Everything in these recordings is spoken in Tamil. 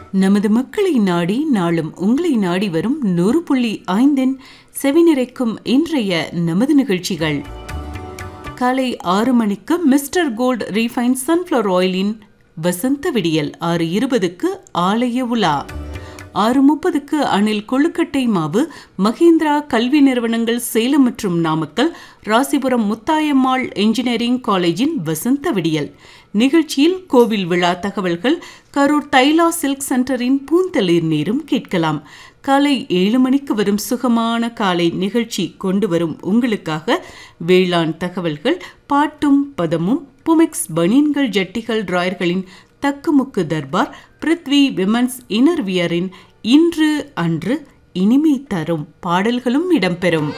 நமது மக்களை நாடி நாளும் உங்களை நாடி வரும் நூறு புள்ளி ஐந்தின் செவிநிறைக்கும் இன்றைய நமது நிகழ்ச்சிகள் காலை ஆறு மணிக்கு மிஸ்டர் கோல்ட் ரீஃபைன் சன்ஃப்ளவர் ஆயிலின் வசந்த விடியல் ஆறு இருபதுக்கு ஆலய உலா ஆறு முப்பதுக்கு அணில் கொழுக்கட்டை மாவு மஹிந்திரா கல்வி நிறுவனங்கள் சேலம் மற்றும் நாமக்கல் ராசிபுரம் முத்தாயம்மாள் என்ஜினியரிங் காலேஜின் வசந்த விடியல் நிகழ்ச்சியில் கோவில் விழா தகவல்கள் கரூர் தைலா சில்க் சென்டரின் பூந்தளிர் நீரும் கேட்கலாம் காலை ஏழு மணிக்கு வரும் சுகமான காலை நிகழ்ச்சி கொண்டு வரும் உங்களுக்காக வேளாண் தகவல்கள் பாட்டும் பதமும் புமெக்ஸ் பனியன்கள் ஜட்டிகள் டிராயர்களின் தக்குமுக்கு தர்பார் பிருத்வி விமன்ஸ் இனர்வியரின் இன்று அன்று இனிமை தரும் பாடல்களும் இடம்பெறும்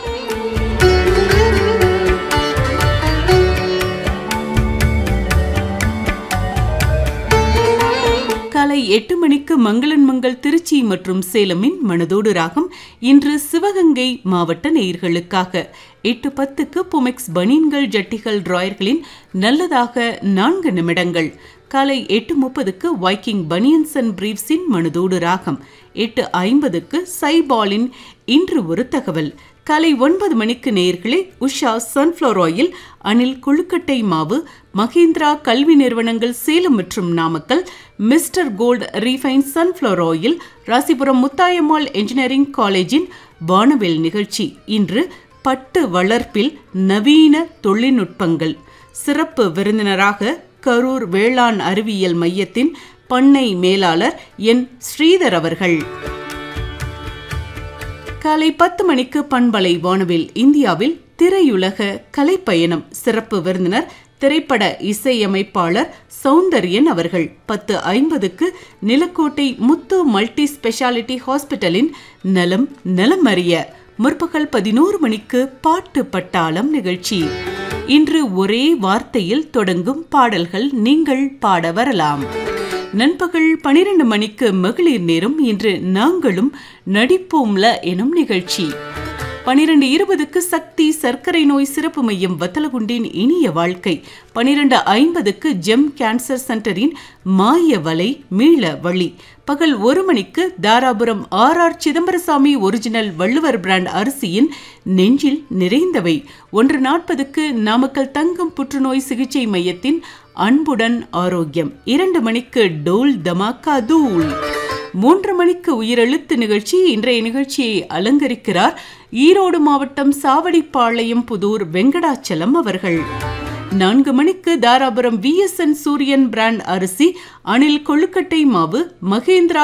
காலை எட்டு மணிக்கு மங்களன் மங்கள் திருச்சி மற்றும் சேலமின் மனதோடு ராகம் இன்று சிவகங்கை மாவட்ட நேயர்களுக்காக எட்டு பத்துக்கு புமெக்ஸ் பனியன்கள் ஜட்டிகள் டிராயர்களின் நல்லதாக நான்கு நிமிடங்கள் காலை எட்டு முப்பதுக்கு வைக்கிங் பனியன்ஸ் அண்ட் பிரீவ்ஸின் மனதோடு ராகம் எட்டு ஐம்பதுக்கு சைபாலின் இன்று ஒரு தகவல் காலை ஒன்பது மணிக்கு நேர்களே உஷா சன்ஃப்ளவர் ஆயில் அணில் கொழுக்கட்டை மாவு மகேந்திரா கல்வி நிறுவனங்கள் சேலம் மற்றும் Namakkal mister gold refine sunflower oil Rasipuram Muthayammal engineering காலேஜின் வானவில் நிகழ்ச்சி இன்று பட்டு வளர்ப்பில் நவீன தொழில்நுட்பங்கள் சிறப்பு விருந்தினராக கரூர் வேளாண் அறிவியல் மையத்தின் பண்ணை மேலாளர் என் ஸ்ரீதர் அவர்கள் காலை பத்து மணிக்கு பண்பலை வானவில் இந்தியாவில் திரையுலக கலைப்பயணம் சிறப்பு விருந்தினர் திரைப்பட இசையமைப்பாளர் சௌந்தர்யன் அவர்கள் பத்து ஐம்பதுக்கு நிலக்கோட்டை முத்து மல்டி ஸ்பெஷாலிட்டி ஹாஸ்பிட்டலின் நலம் நலம் அறிய முற்பகல் பதினோரு மணிக்கு பாட்டு பட்டாளம் நிகழ்ச்சி இன்று ஒரே வார்த்தையில் தொடங்கும் பாடல்கள் நீங்கள் பாட வரலாம் நண்பகல் பனிரெண்டு மணிக்கு மகளிர் நேரம் இன்று நாங்களும் நடிப்போம்ல எனும் நிகழ்ச்சி பனிரெண்டு இருபதுக்கு சக்தி சர்க்கரை நோய் சிறப்பு மையம் வத்தலகுண்டின் இனிய வாழ்க்கை பனிரெண்டு ஐம்பதுக்கு ஜெம் கேன்சர் சென்டரின் மாய வலை மீள வழி பகல் ஒரு மணிக்கு Dharapuram R R Chidambarasamy original Valluvar brand அரிசியின் நெஞ்சில் நிறைந்தவை ஒன்று நாற்பதுக்கு நாமக்கல் தங்கம் புற்றுநோய் சிகிச்சை மையத்தின் அன்புடன் ஆரோக்கியம் இரண்டு மணிக்கு டோல் தமாக்கா தூள் மூன்று மணிக்கு உயிரெழுத்து நிகழ்ச்சி இன்றைய நிகழ்ச்சியை அலங்கரிக்கிறார் ஈரோடு மாவட்டம் சாவடிப்பாளையம் புதூர் வெங்கடாச்சலம் அவர்கள் நான்கு மணிக்கு தாராபுரம் விஎஸ்என் சூரியன் பிராண்ட் அரிசி அணில் கொழுக்கட்டை மாவு மகேந்திரா